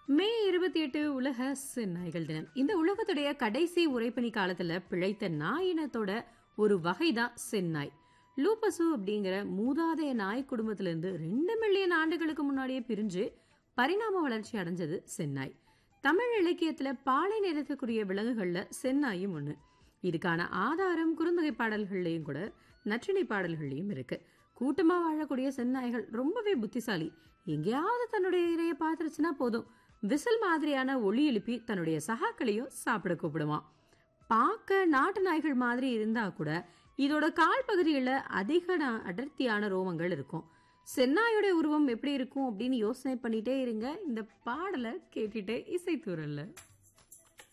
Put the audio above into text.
மே இருபத்தி எட்டு உலக செந்நாய்கள் தினம் இந்த உலகத்துடைய கடைசி உரைப்பணி காலத்துல பிழைத்த நாயினத்தோட ஒரு வகைதான் செந்நாய் லூபசு அப்படிங்கிற மூதாதைய நாய் குடும்பத்திலிருந்து ரெண்டு மில்லியன் ஆண்டுகளுக்கு முன்னாடியே பிரிஞ்சு பரிணாம வளர்ச்சி அடைஞ்சது செந்நாய் தமிழ் இலக்கியத்துல பாலை நிறத்துக்குரிய விலங்குகள்ல செந்நாயும் ஒண்ணு இதுக்கான ஆதாரம் குறுந்தொகை பாடல்கள்லயும் கூட நற்றிணை பாடல்கள்லயும் இருக்கு கூட்டமா வாழக்கூடிய செந்நாய்கள் ரொம்பவே புத்திசாலி எங்கேயாவது தன்னுடைய இரைய பார்த்துருச்சுன்னா போதும் விசில் மாதிரியான ஒளி எழுப்பி தன்னுடைய சகாக்களையும் சாப்பிட கூப்பிடுவான் பார்க்க நாட்டு நாய்கள் மாதிரி இருந்தா கூட இதோட கால் பகுதிகளில் அதிக நா- அடர்த்தியான ரோமங்கள் இருக்கும் செந்நாயோட உருவம் எப்படி இருக்கும் அப்படின்னு யோசனை பண்ணிட்டே இருங்க இந்த பாடலை கேட்டுட்டே இசைத்தூரல்ல